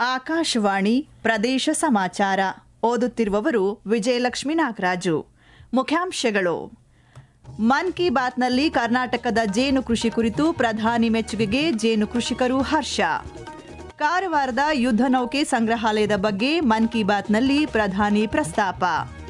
ಆಕಾಶವಾಣಿ ಪ್ರದೇಶ ಸಮಾಚಾರ ಓದುತ್ತಿರುವವರು ವಿಜಯಲಕ್ಷ್ಮಿ ನಾಗರಾಜು ಮುಖ್ಯಾಂಶಗಳು ಮನ್ ಕಿ ಬಾತ್ನಲ್ಲಿ ಕರ್ನಾಟಕದ ಜೇನು ಕೃಷಿ ಕುರಿತು ಪ್ರಧಾನಿ ಮೆಚ್ಚುಗೆಗೆ ಜೇನು ಕೃಷಿಕರು ಹರ್ಷ ಕಾರವಾರದ ಯುದ್ಧ ನೌಕೆ ಸಂಗ್ರಹಾಲಯದ ಬಗ್ಗೆ ಮನ್ ಕಿ ಬಾತ್ನಲ್ಲಿ ಪ್ರಧಾನಿ ಪ್ರಸ್ತಾಪ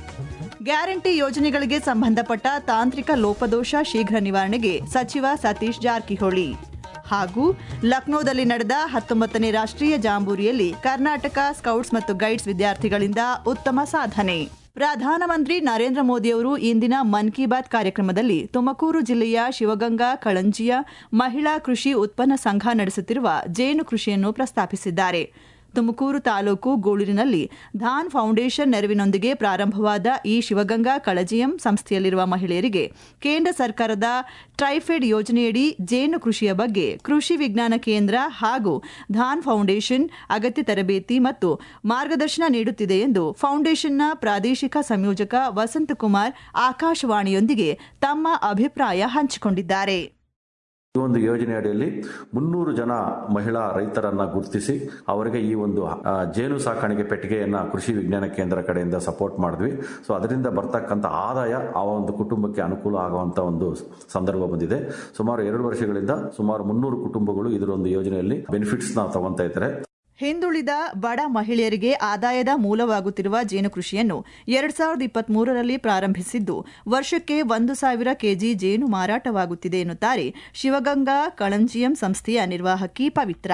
ಗ್ಯಾರಂಟಿ ಯೋಜನೆಗಳಿಗೆ ಸಂಬಂಧಪಟ್ಟ ತಾಂತ್ರಿಕ ಲೋಪದೋಷ ಶೀಘ್ರ ನಿವಾರಣೆಗೆ ಸಚಿವ ಸತೀಶ್ ಜಾರಕಿಹೊಳಿ ಹಾಗೂ ಲಕ್ನೋದಲ್ಲಿ ನಡೆದ ಹತ್ತೊಂಬತ್ತನೇ ರಾಷ್ಟ್ರೀಯ ಜಾಂಬೂರಿಯಲ್ಲಿ ಕರ್ನಾಟಕ ಸ್ಕೌಟ್ಸ್ ಮತ್ತು ಗೈಡ್ಸ್ ವಿದ್ಯಾರ್ಥಿಗಳಿಂದ ಉತ್ತಮ ಸಾಧನೆ ಪ್ರಧಾನಮಂತ್ರಿ ನರೇಂದ್ರ ಮೋದಿಯವರು ಇಂದಿನ ಮನ್ ಕಿ ಬಾತ್ ಕಾರ್ಯಕ್ರಮದಲ್ಲಿ ತುಮಕೂರು ಜಿಲ್ಲೆಯ ಶಿವಗಂಗಾ ಕಳಂಜಿಯ ಮಹಿಳಾ ಕೃಷಿ ಉತ್ಪನ್ನ ಸಂಘ ನಡೆಸುತ್ತಿರುವ ಜೇನು ಕೃಷಿಯನ್ನು ಪ್ರಸ್ತಾಪಿಸಿದ್ದಾರೆ ತುಮಕೂರು ತಾಲೂಕು ಗೂಳೂರಿನಲ್ಲಿ ಧಾನ್ ಫೌಂಡೇಶನ್ ನೆರವಿನೊಂದಿಗೆ ಪ್ರಾರಂಭವಾದ ಈ ಶಿವಗಂಗಾ ಕಳಜಿಯಂ ಸಂಸ್ಥೆಯಲ್ಲಿರುವ ಮಹಿಳೆಯರಿಗೆ ಕೇಂದ್ರ ಸರ್ಕಾರದ ಟ್ರೈಫೆಡ್ ಯೋಜನೆಯಡಿ ಜೇನು ಕೃಷಿಯ ಬಗ್ಗೆ ಕೃಷಿ ವಿಜ್ಞಾನ ಕೇಂದ್ರ ಹಾಗೂ ಧಾನ್ ಫೌಂಡೇಶನ್ ಅಗತ್ಯ ತರಬೇತಿ ಮತ್ತು ಮಾರ್ಗದರ್ಶನ ನೀಡುತ್ತಿದೆ ಎಂದು ಫೌಂಡೇಶನ್ನ ಪ್ರಾದೇಶಿಕ ಸಂಯೋಜಕ ವಸಂತಕುಮಾರ್ ಆಕಾಶವಾಣಿಯೊಂದಿಗೆ ತಮ್ಮ ಅಭಿಪ್ರಾಯ ಹಂಚಿಕೊಂಡಿದ್ದಾರೆ ಈ ಒಂದು ಯೋಜನೆ ಅಡಿಯಲ್ಲಿ ಮುನ್ನೂರು ಜನ ಮಹಿಳಾ ರೈತರನ್ನ ಗುರುತಿಸಿ ಅವರಿಗೆ ಈ ಒಂದು ಆ, ಜೇನು ಸಾಕಾಣಿಕೆ ಪೆಟ್ಟಿಗೆಯನ್ನ ಕೃಷಿ ವಿಜ್ಞಾನ ಕೇಂದ್ರ ಕಡೆಯಿಂದ ಸಪೋರ್ಟ್ ಮಾಡಿದ್ವಿ ಸೊ ಅದರಿಂದ ಬರ್ತಕ್ಕಂಥ ಆದಾಯ ಆ ಒಂದು ಕುಟುಂಬಕ್ಕೆ ಅನುಕೂಲ ಆಗುವಂತ ಒಂದು ಸಂದರ್ಭ ಬಂದಿದೆ ಸುಮಾರು ಎರಡು ವರ್ಷಗಳಿಂದ ಸುಮಾರು ಮುನ್ನೂರು ಕುಟುಂಬಗಳು ಇದರ ಒಂದು ಯೋಜನೆಯಲ್ಲಿ ಬೆನಿಫಿಟ್ಸ್ ನ ತಗೊಂತಾ ಇದ್ದಾರೆ ಹಿಂದುಳಿದ ಬಡ ಮಹಿಳೆಯರಿಗೆ ಆದಾಯದ ಮೂಲವಾಗುತ್ತಿರುವ ಜೇನು ಕೃಷಿಯನ್ನು ಎರಡ್ ಸಾವಿರದ ಇಪ್ಪತ್ಮೂರರಲ್ಲಿ ಪ್ರಾರಂಭಿಸಿದ್ದು ವರ್ಷಕ್ಕೆ ಒಂದು ಸಾವಿರ ಕೆಜಿ ಜೇನು ಮಾರಾಟವಾಗುತ್ತಿದೆ ಎನ್ನುತ್ತಾರೆ ಶಿವಗಂಗಾ ಕಳಂಜಿಯಂ ಸಂಸ್ಥೆಯ ನಿರ್ವಾಹಕಿ ಪವಿತ್ರ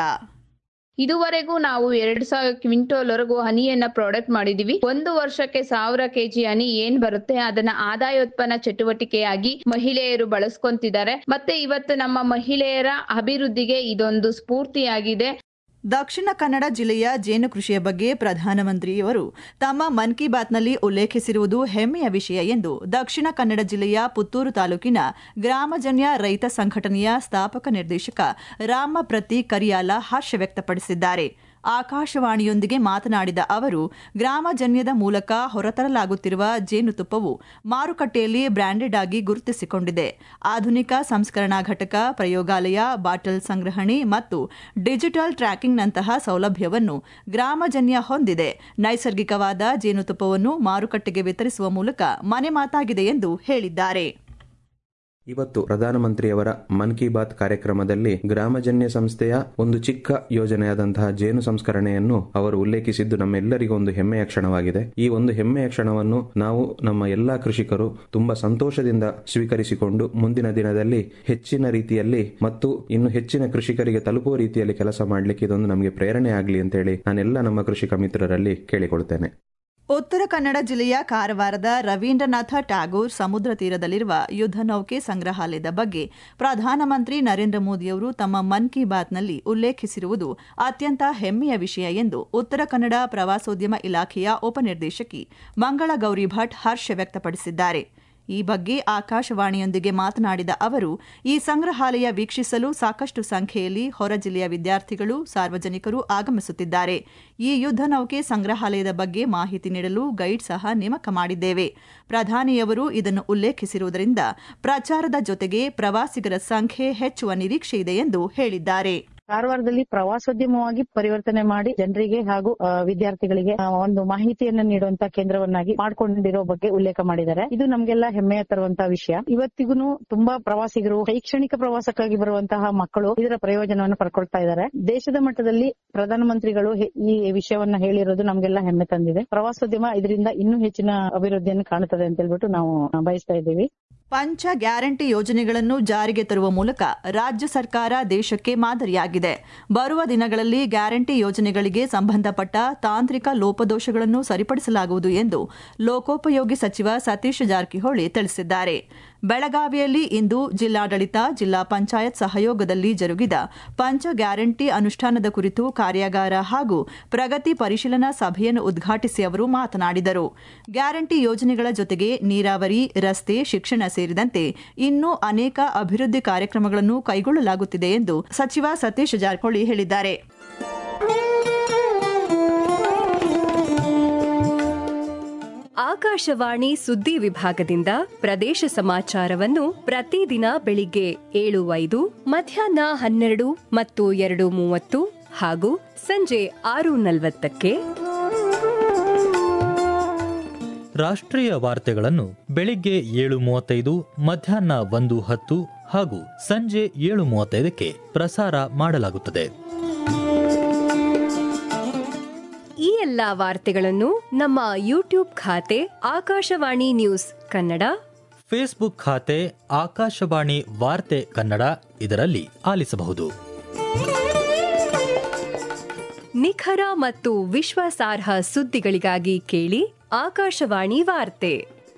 ಇದುವರೆಗೂ ನಾವು ಎರಡ್ ಸಾವಿರ ಕ್ವಿಂಟೋಲ್ ವರೆಗೂ ಹನಿಯನ್ನ ಪ್ರಾಡಕ್ಟ್ ಮಾಡಿದೀವಿ ಒಂದು ವರ್ಷಕ್ಕೆ ಸಾವಿರ ಕೆಜಿ ಹನಿ ಏನ್ ಬರುತ್ತೆ ಅದನ್ನ ಆದಾಯೋತ್ಪನ್ನ ಚಟುವಟಿಕೆಯಾಗಿ ಮಹಿಳೆಯರು ಬಳಸ್ಕೊಂತಿದ್ದಾರೆ ಮತ್ತೆ ಇವತ್ತು ನಮ್ಮ ಮಹಿಳೆಯರ ಅಭಿವೃದ್ಧಿಗೆ ಇದೊಂದು ಸ್ಫೂರ್ತಿಯಾಗಿದೆ ದಕ್ಷಿಣ ಕನ್ನಡ ಜಿಲ್ಲೆಯ ಜೇನು ಕೃಷಿಯ ಬಗ್ಗೆ ಪ್ರಧಾನಮಂತ್ರಿಯವರು ತಮ್ಮ ಮನ್ ಕಿ ಬಾತ್ನಲ್ಲಿ ಉಲ್ಲೇಖಿಸಿರುವುದು ಹೆಮ್ಮೆಯ ವಿಷಯ ಎಂದು ದಕ್ಷಿಣ ಕನ್ನಡ ಜಿಲ್ಲೆಯ ಪುತ್ತೂರು ತಾಲೂಕಿನ ಗ್ರಾಮಜನ್ಯ ರೈತ ಸಂಘಟನೆಯ ಸ್ಥಾಪಕ ನಿರ್ದೇಶಕ ರಾಮ ಪ್ರತಿ ಕರಿಯಾಲ ಹರ್ಷ ವ್ಯಕ್ತಪಡಿಸಿದ್ದಾರೆ ಆಕಾಶವಾಣಿಯೊಂದಿಗೆ ಮಾತನಾಡಿದ ಅವರು ಗ್ರಾಮಜನ್ಯದ ಮೂಲಕ ಹೊರತರಲಾಗುತ್ತಿರುವ ಜೇನುತುಪ್ಪವು ಮಾರುಕಟ್ಟೆಯಲ್ಲಿ ಬ್ರ್ಯಾಂಡೆಡ್ ಆಗಿ ಗುರುತಿಸಿಕೊಂಡಿದೆ ಆಧುನಿಕ ಸಂಸ್ಕರಣಾ ಘಟಕ ಪ್ರಯೋಗಾಲಯ ಬಾಟಲ್ ಸಂಗ್ರಹಣೆ ಮತ್ತು ಡಿಜಿಟಲ್ ಟ್ರ್ಯಾಕಿಂಗ್ನಂತಹ ಸೌಲಭ್ಯವನ್ನು ಗ್ರಾಮಜನ್ಯ ಹೊಂದಿದೆ ನೈಸರ್ಗಿಕವಾದ ಜೇನುತುಪ್ಪವನ್ನು ಮಾರುಕಟ್ಟೆಗೆ ವಿತರಿಸುವ ಮೂಲಕ ಮನೆ ಮಾತಾಗಿದೆ ಎಂದು ಹೇಳಿದ್ದಾರೆ ಇವತ್ತು ಪ್ರಧಾನಮಂತ್ರಿಯವರ ಮನ್ ಕಿ ಬಾತ್ ಕಾರ್ಯಕ್ರಮದಲ್ಲಿ ಗ್ರಾಮಜನ್ಯ ಸಂಸ್ಥೆಯ ಒಂದು ಚಿಕ್ಕ ಯೋಜನೆಯಾದಂತಹ ಜೇನು ಸಂಸ್ಕರಣೆಯನ್ನು ಅವರು ಉಲ್ಲೇಖಿಸಿದ್ದು ನಮ್ಮೆಲ್ಲರಿಗೂ ಒಂದು ಹೆಮ್ಮೆಯ ಕ್ಷಣವಾಗಿದೆ ಈ ಒಂದು ಹೆಮ್ಮೆಯ ಕ್ಷಣವನ್ನು ನಾವು ನಮ್ಮ ಎಲ್ಲಾ ಕೃಷಿಕರು ತುಂಬಾ ಸಂತೋಷದಿಂದ ಸ್ವೀಕರಿಸಿಕೊಂಡು ಮುಂದಿನ ದಿನದಲ್ಲಿ ಹೆಚ್ಚಿನ ರೀತಿಯಲ್ಲಿ ಮತ್ತು ಇನ್ನು ಹೆಚ್ಚಿನ ಕೃಷಿಕರಿಗೆ ತಲುಪುವ ರೀತಿಯಲ್ಲಿ ಕೆಲಸ ಮಾಡಲಿಕ್ಕೆ ಇದೊಂದು ನಮಗೆ ಪ್ರೇರಣೆ ಆಗಲಿ ಅಂತೇಳಿ ನಾನೆಲ್ಲ ನಮ್ಮ ಕೃಷಿಕ ಮಿತ್ರರಲ್ಲಿ ಕೇಳಿಕೊಳ್ತೇನೆ ಉತ್ತರ ಕನ್ನಡ ಜಿಲ್ಲೆಯ ಕಾರವಾರದ ರವೀಂದ್ರನಾಥ ಟ್ಯಾಗೋರ್ ಸಮುದ್ರ ತೀರದಲ್ಲಿರುವ ಯುದ್ಧ ನೌಕೆ ಸಂಗ್ರಹಾಲಯದ ಬಗ್ಗೆ ಪ್ರಧಾನಮಂತ್ರಿ ನರೇಂದ್ರ ಮೋದಿಯವರು ತಮ್ಮ ಮನ್ ಕಿ ಬಾತ್ನಲ್ಲಿ ಉಲ್ಲೇಖಿಸಿರುವುದು ಅತ್ಯಂತ ಹೆಮ್ಮೆಯ ವಿಷಯ ಎಂದು ಉತ್ತರ ಕನ್ನಡ ಪ್ರವಾಸೋದ್ಯಮ ಇಲಾಖೆಯ ಉಪನಿರ್ದೇಶಕಿ ಮಂಗಳ ಗೌರಿ ಭಟ್ ಹರ್ಷ ವ್ಯಕ್ತಪಡಿಸಿದ್ದಾರೆ ಈ ಬಗ್ಗೆ ಆಕಾಶವಾಣಿಯೊಂದಿಗೆ ಮಾತನಾಡಿದ ಅವರು ಈ ಸಂಗ್ರಹಾಲಯ ವೀಕ್ಷಿಸಲು ಸಾಕಷ್ಟು ಸಂಖ್ಯೆಯಲ್ಲಿ ಹೊರ ಜಿಲ್ಲೆಯ ವಿದ್ಯಾರ್ಥಿಗಳು ಸಾರ್ವಜನಿಕರು ಆಗಮಿಸುತ್ತಿದ್ದಾರೆ ಈ ಯುದ್ಧ ನೌಕೆ ಸಂಗ್ರಹಾಲಯದ ಬಗ್ಗೆ ಮಾಹಿತಿ ನೀಡಲು ಗೈಡ್ ಸಹ ನೇಮಕ ಮಾಡಿದ್ದೇವೆ ಪ್ರಧಾನಿಯವರು ಇದನ್ನು ಉಲ್ಲೇಖಿಸಿರುವುದರಿಂದ ಪ್ರಚಾರದ ಜೊತೆಗೆ ಪ್ರವಾಸಿಗರ ಸಂಖ್ಯೆ ಹೆಚ್ಚುವ ನಿರೀಕ್ಷೆ ಇದೆ ಎಂದು ಹೇಳಿದ್ದಾರೆ ಕಾರವಾರದಲ್ಲಿ ಪ್ರವಾಸೋದ್ಯಮವಾಗಿ ಪರಿವರ್ತನೆ ಮಾಡಿ ಜನರಿಗೆ ಹಾಗೂ ಆ, ವಿದ್ಯಾರ್ಥಿಗಳಿಗೆ ಆ, ಒಂದು ಮಾಹಿತಿಯನ್ನ ನೀಡುವಂತ ಕೇಂದ್ರವನ್ನಾಗಿ ಮಾಡ್ಕೊಂಡಿರೋ ಬಗ್ಗೆ ಉಲ್ಲೇಖ ಮಾಡಿದ್ದಾರೆ ಇದು ನಮ್ಗೆಲ್ಲ ಹೆಮ್ಮೆಯ ತರುವಂತಹ ವಿಷಯ ಇವತ್ತಿಗೂ ತುಂಬಾ ಪ್ರವಾಸಿಗರು ಶೈಕ್ಷಣಿಕ ಪ್ರವಾಸಕ್ಕಾಗಿ ಬರುವಂತಹ ಮಕ್ಕಳು ಇದರ ಪ್ರಯೋಜನವನ್ನು ಪಡ್ಕೊಳ್ತಾ ಇದ್ದಾರೆ ದೇಶದ ಮಟ್ಟದಲ್ಲಿ ಪ್ರಧಾನಮಂತ್ರಿಗಳು ಹೆ- ಈ ವಿಷಯವನ್ನ ಹೇಳಿರೋದು ನಮ್ಗೆಲ್ಲ ಹೆಮ್ಮೆ ತಂದಿದೆ ಪ್ರವಾಸೋದ್ಯಮ ಇದರಿಂದ ಇನ್ನೂ ಹೆಚ್ಚಿನ ಅಭಿವೃದ್ಧಿಯನ್ನು ಕಾಣುತ್ತದೆ ಅಂತ ಹೇಳ್ಬಿಟ್ಟು ನಾವು ಆ, ಬಯಸ್ತಾ ಇದ್ದೀವಿ ಪಂಚ ಗ್ಯಾರಂಟಿ ಯೋಜನೆಗಳನ್ನು ಜಾರಿಗೆ ತರುವ ಮೂಲಕ ರಾಜ್ಯ ಸರ್ಕಾರ ದೇಶಕ್ಕೆ ಮಾದರಿಯಾಗಿದೆ ಬರುವ ದಿನಗಳಲ್ಲಿ ಗ್ಯಾರಂಟಿ ಯೋಜನೆಗಳಿಗೆ ಸಂಬಂಧಪಟ್ಟ ತಾಂತ್ರಿಕ ಲೋಪದೋಷಗಳನ್ನು ಸರಿಪಡಿಸಲಾಗುವುದು ಎಂದು ಲೋಕೋಪಯೋಗಿ ಸಚಿವ ಸತೀಶ್ ಜಾರಕಿಹೊಳಿ ತಿಳಿಸಿದ್ದಾರೆ ಬೆಳಗಾವಿಯಲ್ಲಿ ಇಂದು ಜಿಲ್ಲಾಡಳಿತ ಜಿಲ್ಲಾ ಪಂಚಾಯತ್ ಸಹಯೋಗದಲ್ಲಿ ಜರುಗಿದ ಪಂಚ ಗ್ಯಾರಂಟಿ ಅನುಷ್ಠಾನದ ಕುರಿತು ಕಾರ್ಯಾಗಾರ ಹಾಗೂ ಪ್ರಗತಿ ಪರಿಶೀಲನಾ ಸಭೆಯನ್ನು ಉದ್ಘಾಟಿಸಿ ಅವರು ಮಾತನಾಡಿದರು ಗ್ಯಾರಂಟಿ ಯೋಜನೆಗಳ ಜೊತೆಗೆ ನೀರಾವರಿ ರಸ್ತೆ ಶಿಕ್ಷಣ ಸೇರಿದಂತೆ ಇನ್ನೂ ಅನೇಕ ಅಭಿವೃದ್ಧಿ ಕಾರ್ಯಕ್ರಮಗಳನ್ನು ಕೈಗೊಳ್ಳಲಾಗುತ್ತಿದೆ ಎಂದು ಸಚಿವ ಸತೀಶ್ ಜಾರಕಿಹೊಳಿ ಹೇಳಿದ್ದಾರೆ ಆಕಾಶವಾಣಿ ಸುದ್ದಿ ವಿಭಾಗದಿಂದ ಪ್ರದೇಶ ಸಮಾಚಾರವನ್ನು ಪ್ರತಿದಿನ ಬೆಳಿಗ್ಗೆ ಏಳು ಐದು ಮಧ್ಯಾಹ್ನ ಹನ್ನೆರಡು ಮತ್ತು ಎರಡು ಮೂವತ್ತು ಹಾಗೂ ಸಂಜೆ ಆರು ನಲವತ್ತಕ್ಕೆ ರಾಷ್ಟ್ರೀಯ ವಾರ್ತೆಗಳನ್ನು ಬೆಳಿಗ್ಗೆ ಏಳು ಮೂವತ್ತೈದು ಮಧ್ಯಾಹ್ನ ಒಂದು ಹತ್ತು ಹಾಗೂ ಸಂಜೆ ಏಳು ಮೂವತ್ತೈದಕ್ಕೆ ಪ್ರಸಾರ ಮಾಡಲಾಗುತ್ತದೆ ಈ ಎಲ್ಲಾ ವಾರ್ತೆಗಳನ್ನು ನಮ್ಮ ಯೂಟ್ಯೂಬ್ ಖಾತೆ ಆಕಾಶವಾಣಿ ನ್ಯೂಸ್ ಕನ್ನಡ ಫೇಸ್ಬುಕ್ ಖಾತೆ ಆಕಾಶವಾಣಿ ವಾರ್ತೆ ಕನ್ನಡ ಇದರಲ್ಲಿ ಆಲಿಸಬಹುದು ನಿಖರ ಮತ್ತು ವಿಶ್ವಾಸಾರ್ಹ ಸುದ್ದಿಗಳಿಗಾಗಿ ಕೇಳಿ ಆಕಾಶವಾಣಿ ವಾರ್ತೆ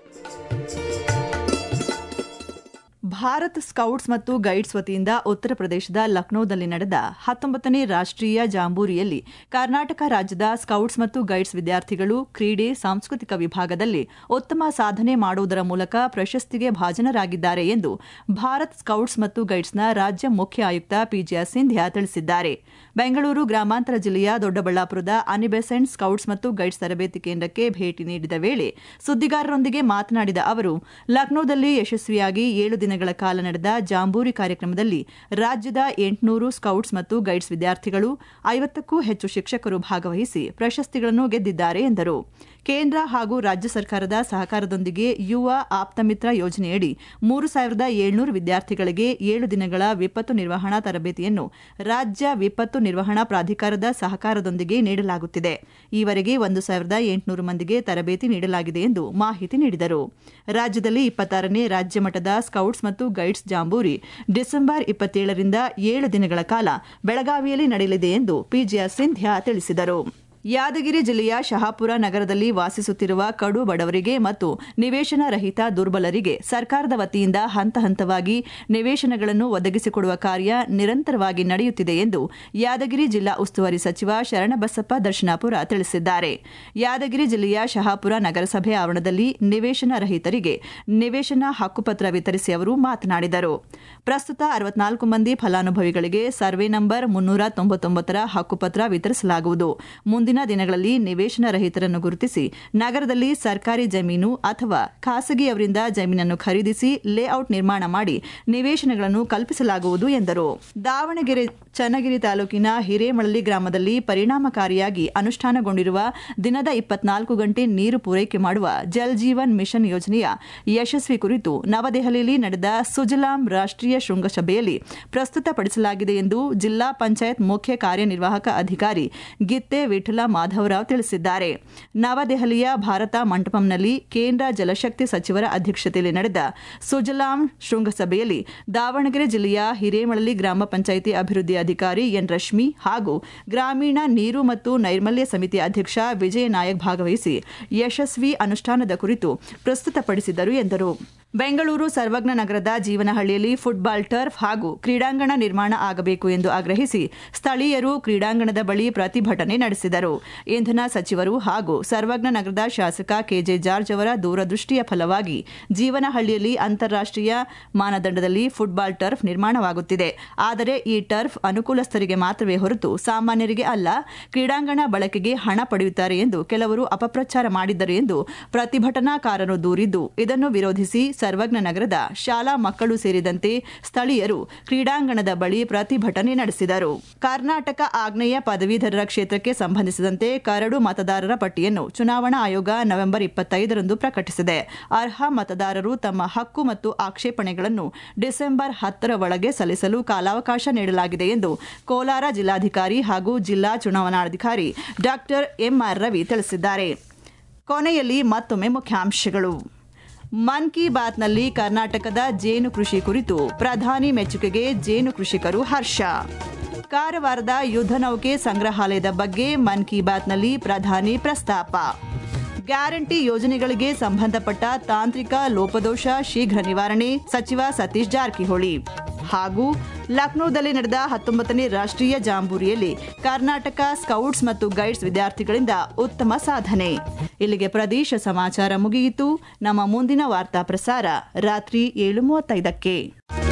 ಭಾರತ್ ಸ್ಕೌಟ್ಸ್ ಮತ್ತು ಗೈಡ್ಸ್ ವತಿಯಿಂದ ಉತ್ತರ ಪ್ರದೇಶದ ಲಕ್ನೋದಲ್ಲಿ ನಡೆದ ಹತ್ತೊಂಬತ್ತನೇ ರಾಷ್ಟ್ರೀಯ ಜಾಂಬೂರಿಯಲ್ಲಿ ಕರ್ನಾಟಕ ರಾಜ್ಯದ ಸ್ಕೌಟ್ಸ್ ಮತ್ತು ಗೈಡ್ಸ್ ವಿದ್ಯಾರ್ಥಿಗಳು ಕ್ರೀಡೆ ಸಾಂಸ್ಕೃತಿಕ ವಿಭಾಗದಲ್ಲಿ ಉತ್ತಮ ಸಾಧನೆ ಮಾಡುವುದರ ಮೂಲಕ ಪ್ರಶಸ್ತಿಗೆ ಭಾಜನರಾಗಿದ್ದಾರೆ ಎಂದು ಭಾರತ್ ಸ್ಕೌಟ್ಸ್ ಮತ್ತು ಗೈಡ್ಸ್ನ ರಾಜ್ಯ ಮುಖ್ಯ ಆಯುಕ್ತ ಪಿಜಿಆರ್ ಸಿಂಧ್ಯಾ ತಿಳಿಸಿದ್ದಾರೆ ಬೆಂಗಳೂರು ಗ್ರಾಮಾಂತರ ಜಿಲ್ಲೆಯ ದೊಡ್ಡಬಳ್ಳಾಪುರದ ಅನಿಬೆಸೆಂಟ್ ಸ್ಕೌಟ್ಸ್ ಮತ್ತು ಗೈಡ್ಸ್ ತರಬೇತಿ ಕೇಂದ್ರಕ್ಕೆ ಭೇಟಿ ನೀಡಿದ ವೇಳೆ ಸುದ್ದಿಗಾರರೊಂದಿಗೆ ಮಾತನಾಡಿದ ಅವರು ಲಕ್ನೋದಲ್ಲಿ ಯಶಸ್ವಿಯಾಗಿ ಏಳು ದಿನಗಳ ಕಾಲ ನಡೆದ ಜಾಂಬೂರಿ ಕಾರ್ಯಕ್ರಮದಲ್ಲಿ ರಾಜ್ಯದ ಎಂಟುನೂರು ಸ್ಕೌಟ್ಸ್ ಮತ್ತು ಗೈಡ್ಸ್ ವಿದ್ಯಾರ್ಥಿಗಳು ಐವತ್ತಕ್ಕೂ ಹೆಚ್ಚು ಶಿಕ್ಷಕರು ಭಾಗವಹಿಸಿ ಪ್ರಶಸ್ತಿಗಳನ್ನು ಗೆದ್ದಿದ್ದಾರೆ ಎಂದರು ಕೇಂದ್ರ ಹಾಗೂ ರಾಜ್ಯ ಸರ್ಕಾರದ ಸಹಕಾರದೊಂದಿಗೆ ಯುವ ಆಪ್ತಮಿತ್ರ ಯೋಜನೆಯಡಿ ಮೂರು ಸಾವಿರದ ಏಳ್ನೂರು ವಿದ್ಯಾರ್ಥಿಗಳಿಗೆ ಏಳು ದಿನಗಳ ವಿಪತ್ತು ನಿರ್ವಹಣಾ ತರಬೇತಿಯನ್ನು ರಾಜ್ಯ ವಿಪತ್ತು ನಿರ್ವಹಣಾ ಪ್ರಾಧಿಕಾರದ ಸಹಕಾರದೊಂದಿಗೆ ನೀಡಲಾಗುತ್ತಿದೆ ಈವರೆಗೆ ಒಂದು ಸಾವಿರದ ಎಂಟುನೂರು ಮಂದಿಗೆ ತರಬೇತಿ ನೀಡಲಾಗಿದೆ ಎಂದು ಮಾಹಿತಿ ನೀಡಿದರು ರಾಜ್ಯದಲ್ಲಿ ಇಪ್ಪತ್ತಾರನೇ ರಾಜ್ಯ ಮಟ್ಟದ ಸ್ಕೌಟ್ಸ್ ಮತ್ತು ಗೈಡ್ಸ್ ಜಾಂಬೂರಿ ಡಿಸೆಂಬರ್ ಇಪ್ಪತ್ತೇಳರಿಂದ ಏಳು ದಿನಗಳ ಕಾಲ ಬೆಳಗಾವಿಯಲ್ಲಿ ನಡೆಯಲಿದೆ ಎಂದು ಪಿಜಿಆರ್ ಸಿಂಧ್ಯಾ ತಿಳಿಸಿದರು ಯಾದಗಿರಿ ಜಿಲ್ಲೆಯ ಶಹಾಪುರ ನಗರದಲ್ಲಿ ವಾಸಿಸುತ್ತಿರುವ ಕಡು ಬಡವರಿಗೆ ಮತ್ತು ನಿವೇಶನ ರಹಿತ ದುರ್ಬಲರಿಗೆ ಸರ್ಕಾರದ ವತಿಯಿಂದ ಹಂತ ಹಂತವಾಗಿ ನಿವೇಶನಗಳನ್ನು ಒದಗಿಸಿಕೊಡುವ ಕಾರ್ಯ ನಿರಂತರವಾಗಿ ನಡೆಯುತ್ತಿದೆ ಎಂದು ಯಾದಗಿರಿ ಜಿಲ್ಲಾ ಉಸ್ತುವಾರಿ ಸಚಿವ ಶರಣಬಸಪ್ಪ ದರ್ಶನಾಪುರ ತಿಳಿಸಿದ್ದಾರೆ ಯಾದಗಿರಿ ಜಿಲ್ಲೆಯ ಶಹಾಪುರ ನಗರಸಭೆ ಆವರಣದಲ್ಲಿ ನಿವೇಶನ ರಹಿತರಿಗೆ ನಿವೇಶನ ಹಕ್ಕುಪತ್ರ ವಿತರಿಸಿ ಅವರು ಮಾತನಾಡಿದರು ಪ್ರಸ್ತುತ ಅರವತ್ನಾಲ್ಕು ಮಂದಿ ಫಲಾನುಭವಿಗಳಿಗೆ ಸರ್ವೆ ನಂಬರ್ ಮುನ್ನೂರ ತೊಂಬತ್ತೊಂಬತ್ತರ ಹಕ್ಕುಪತ್ರ ವಿತರಿಸಲಾಗುವುದು ಮುಂದಿನ ದಿನಗಳಲ್ಲಿ ನಿವೇಶನ ರಹಿತರನ್ನು ಗುರುತಿಸಿ ನಗರದಲ್ಲಿ ಸರ್ಕಾರಿ ಜಮೀನು ಅಥವಾ ಖಾಸಗಿಯವರಿಂದ ಜಮೀನನ್ನು ಖರೀದಿಸಿ ಲೇಔಟ್ ನಿರ್ಮಾಣ ಮಾಡಿ ನಿವೇಶನಗಳನ್ನು ಕಲ್ಪಿಸಲಾಗುವುದು ಎಂದರು ದಾವಣಗೆರೆ ಚನ್ನಗಿರಿ ತಾಲೂಕಿನ ಹಿರೇಮಳಲಿ ಗ್ರಾಮದಲ್ಲಿ ಪರಿಣಾಮಕಾರಿಯಾಗಿ ಅನುಷ್ಠಾನಗೊಂಡಿರುವ ದಿನದ ಇಪ್ಪತ್ನಾಲ್ಕು ಗಂಟೆ ನೀರು ಪೂರೈಕೆ ಮಾಡುವ ಜಲ್ ಜೀವನ್ ಮಿಷನ್ ಯೋಜನೆಯ ಯಶಸ್ವಿ ಕುರಿತು ನವದೆಹಲಿಯಲ್ಲಿ ನಡೆದ ಸುಜಲಾಂ ರಾಷ್ಟ್ರೀಯ ಶೃಂಗಸಭೆಯಲ್ಲಿ ಪ್ರಸ್ತುತಪಡಿಸಲಾಗಿದೆ ಎಂದು ಜಿಲ್ಲಾ ಪಂಚಾಯತ್ ಮುಖ್ಯ ಕಾರ್ಯನಿರ್ವಾಹಕ ಅಧಿಕಾರಿ ಗಿತ್ತೆ ವಿಠಲ ಮಾಧವರಾವ್ ತಿಳಿಸಿದ್ದಾರೆ ನವದೆಹಲಿಯ ಭಾರತ ಮಂಟಪಂನಲ್ಲಿ ಕೇಂದ್ರ ಜಲಶಕ್ತಿ ಸಚಿವರ ಅಧ್ಯಕ್ಷತೆಯಲ್ಲಿ ನಡೆದ ಸುಜಲಾಂ ಶೃಂಗಸಭೆಯಲ್ಲಿ ದಾವಣಗೆರೆ ಜಿಲ್ಲೆಯ ಹಿರೇಮಳಲಿ ಗ್ರಾಮ ಪಂಚಾಯಿತಿ ಅಭಿವೃದ್ಧಿ ಅಧಿಕಾರಿ ಎನ್ ರಶ್ಮಿ ಹಾಗೂ ಗ್ರಾಮೀಣ ನೀರು ಮತ್ತು ನೈರ್ಮಲ್ಯ ಸಮಿತಿ ಅಧ್ಯಕ್ಷ ವಿಜಯ ನಾಯಕ್ ಭಾಗವಹಿಸಿ ಯಶಸ್ವಿ ಅನುಷ್ಠಾನದ ಕುರಿತು ಪ್ರಸ್ತುತಪಡಿಸಿದರು ಎಂದರು ಬೆಂಗಳೂರು ಸರ್ವಜ್ಞ ನಗರದ ಜೀವನಹಳ್ಳಿಯಲ್ಲಿ ಫುಟ್ಬಾಲ್ ಟರ್ಫ್ ಹಾಗೂ ಕ್ರೀಡಾಂಗಣ ನಿರ್ಮಾಣ ಆಗಬೇಕು ಎಂದು ಆಗ್ರಹಿಸಿ ಸ್ಥಳೀಯರು ಕ್ರೀಡಾಂಗಣದ ಬಳಿ ಪ್ರತಿಭಟನೆ ನಡೆಸಿದರು ಇಂಧನ ಸಚಿವರು ಹಾಗೂ ಸರ್ವಜ್ಞ ನಗರದ ಶಾಸಕ ಕೆಜೆ ಜಾರ್ಜ್ ಅವರ ದೂರದೃಷ್ಟಿಯ ಫಲವಾಗಿ ಜೀವನಹಳ್ಳಿಯಲ್ಲಿ ಅಂತಾರಾಷ್ಟ್ರೀಯ ಮಾನದಂಡದಲ್ಲಿ ಫುಟ್ಬಾಲ್ ಟರ್ಫ್ ನಿರ್ಮಾಣವಾಗುತ್ತಿದೆ ಆದರೆ ಈ ಟರ್ಫ್ ಅನುಕೂಲಸ್ಥರಿಗೆ ಮಾತ್ರವೇ ಹೊರತು ಸಾಮಾನ್ಯರಿಗೆ ಅಲ್ಲ ಕ್ರೀಡಾಂಗಣ ಬಳಕೆಗೆ ಹಣ ಪಡೆಯುತ್ತಾರೆ ಎಂದು ಕೆಲವರು ಅಪಪ್ರಚಾರ ಮಾಡಿದ್ದರು ಎಂದು ಪ್ರತಿಭಟನಾಕಾರರು ದೂರಿದ್ದು ಇದನ್ನು ವಿರೋಧಿಸಿ ಸರ್ವಜ್ಞ ನಗರದ ಶಾಲಾ ಮಕ್ಕಳು ಸೇರಿದಂತೆ ಸ್ಥಳೀಯರು ಕ್ರೀಡಾಂಗಣದ ಬಳಿ ಪ್ರತಿಭಟನೆ ನಡೆಸಿದರು ಕರ್ನಾಟಕ ಆಗ್ನೇಯ ಪದವೀಧರರ ಕ್ಷೇತ್ರಕ್ಕೆ ಸಂಬಂಧಿಸಿದಂತೆ ಕರಡು ಮತದಾರರ ಪಟ್ಟಿಯನ್ನು ಚುನಾವಣಾ ಆಯೋಗ ನವೆಂಬರ್ ಇಪ್ಪತ್ತೈದರಂದು ಪ್ರಕಟಿಸಿದೆ ಅರ್ಹ ಮತದಾರರು ತಮ್ಮ ಹಕ್ಕು ಮತ್ತು ಆಕ್ಷೇಪಣೆಗಳನ್ನು ಡಿಸೆಂಬರ್ ಹತ್ತರ ಒಳಗೆ ಸಲ್ಲಿಸಲು ಕಾಲಾವಕಾಶ ನೀಡಲಾಗಿದೆ ಎಂದು ಕೋಲಾರ ಜಿಲ್ಲಾಧಿಕಾರಿ ಹಾಗೂ ಜಿಲ್ಲಾ ಚುನಾವಣಾಧಿಕಾರಿ ಡಾಕ್ಟರ್ ಎಂಆರ್ ರವಿ ತಿಳಿಸಿದ್ದಾರೆ ಕೊನೆಯಲ್ಲಿ ಮತ್ತೊಮ್ಮೆ ಮುಖ್ಯಾಂಶಗಳು ಮನ್ ಕಿ ಬಾತ್ನಲ್ಲಿ ಕರ್ನಾಟಕದ ಜೇನು ಕೃಷಿ ಕುರಿತು ಪ್ರಧಾನಿ ಮೆಚ್ಚುಗೆಗೆ ಜೇನು ಕೃಷಿಕರು ಹರ್ಷ ಕಾರವಾರದ ಯುದ್ಧ ನೌಕೆ ಸಂಗ್ರಹಾಲಯದ ಬಗ್ಗೆ ಮನ್ ಕಿ ಬಾತ್ನಲ್ಲಿ ಪ್ರಧಾನಿ ಪ್ರಸ್ತಾಪ ಗ್ಯಾರಂಟಿ ಯೋಜನೆಗಳಿಗೆ ಸಂಬಂಧಪಟ್ಟ ತಾಂತ್ರಿಕ ಲೋಪದೋಷ ಶೀಘ್ರ ನಿವಾರಣೆ ಸಚಿವ ಸತೀಶ್ ಜಾರಕಿಹೊಳಿ ಹಾಗೂ ಲಕ್ನೋದಲ್ಲಿ ನಡೆದ ಹತ್ತೊಂಬತ್ತನೇ ರಾಷ್ಟ್ರೀಯ ಜಾಂಬೂರಿಯಲ್ಲಿ ಕರ್ನಾಟಕ ಸ್ಕೌಟ್ಸ್ ಮತ್ತು ಗೈಡ್ಸ್ ವಿದ್ಯಾರ್ಥಿಗಳಿಂದ ಉತ್ತಮ ಸಾಧನೆ ಇಲ್ಲಿಗೆ ಪ್ರದೇಶ ಸಮಾಚಾರ ಮುಗಿಯಿತು ನಮ್ಮ ಮುಂದಿನ ವಾರ್ತಾ ಪ್ರಸಾರ ರಾತ್ರಿ ಏಳು ಮೂವತ್ತೈದಕ್ಕೆ